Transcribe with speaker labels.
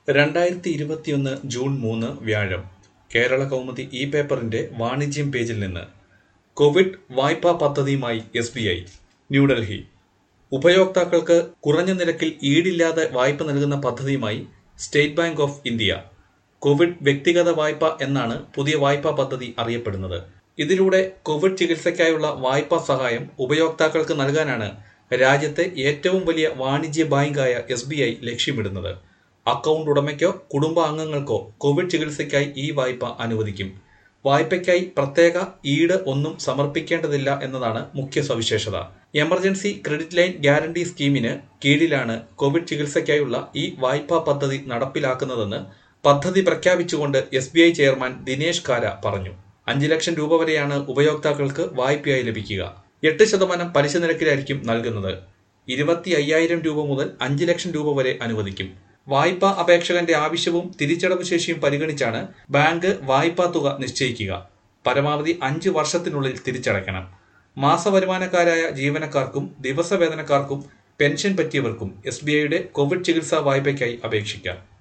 Speaker 1: രണ്ടായിരത്തി ഇരുപത്തിയൊന്ന് ജൂൺ മൂന്ന് വ്യാഴം കേരള കൗമുദി ഇ പേപ്പറിന്റെ വാണിജ്യം പേജിൽ നിന്ന് കോവിഡ് വായ്പാ പദ്ധതിയുമായി എസ് ബി ഐ ന്യൂഡൽഹി ഉപയോക്താക്കൾക്ക് കുറഞ്ഞ നിരക്കിൽ ഈടില്ലാതെ വായ്പ നൽകുന്ന പദ്ധതിയുമായി State Bank of India Covid വ്യക്തിഗത വായ്പ എന്നാണ് പുതിയ വായ്പാ പദ്ധതി അറിയപ്പെടുന്നത് ഇതിലൂടെ കോവിഡ് ചികിത്സയ്ക്കായുള്ള വായ്പാ സഹായം ഉപയോക്താക്കൾക്ക് നൽകാനാണ് രാജ്യത്തെ ഏറ്റവും വലിയ വാണിജ്യ ബാങ്കായ എസ് ബി ഐ ലക്ഷ്യമിടുന്നത് അക്കൗണ്ട് ഉടമയ്ക്കോ കുടുംബാംഗങ്ങൾക്കോ കോവിഡ് ചികിത്സയ്ക്കായി ഈ വായ്പ അനുവദിക്കും വായ്പയ്ക്കായി പ്രത്യേക ഈട് ഒന്നും സമർപ്പിക്കേണ്ടതില്ല എന്നതാണ് മുഖ്യ സവിശേഷത എമർജൻസി ക്രെഡിറ്റ് ലൈൻ ഗ്യാരണ്ടി സ്കീമിന് കീഴിലാണ് കോവിഡ് ചികിത്സയ്ക്കായുള്ള ഈ വായ്പാ പദ്ധതി നടപ്പിലാക്കുന്നതെന്ന് പദ്ധതി പ്രഖ്യാപിച്ചുകൊണ്ട് S B I chairman Dinesh Khara പറഞ്ഞു അഞ്ച് ലക്ഷം രൂപ വരെയാണ് ഉപയോക്താക്കൾക്ക് വായ്പയായി ലഭിക്കുക എട്ട് ശതമാനം പലിശ നിരക്കിലായിരിക്കും നൽകുന്നത് ഇരുപത്തി അയ്യായിരം രൂപ മുതൽ അഞ്ച് ലക്ഷം രൂപ വരെ അനുവദിക്കും വായ്പാ അപേക്ഷകന്റെ ആവശ്യവും തിരിച്ചടവ് ശേഷിയും പരിഗണിച്ചാണ് ബാങ്ക് വായ്പാ തുക നിശ്ചയിക്കുക പരമാവധി അഞ്ച് വർഷത്തിനുള്ളിൽ തിരിച്ചടയ്ക്കണം മാസവരുമാനക്കാരായ ജീവനക്കാർക്കും ദിവസവേതനക്കാർക്കും പെൻഷൻ പറ്റിയവർക്കും എസ് ബി ഐയുടെ കോവിഡ് ചികിത്സാ വായ്പയ്ക്കായി അപേക്ഷിക്കാം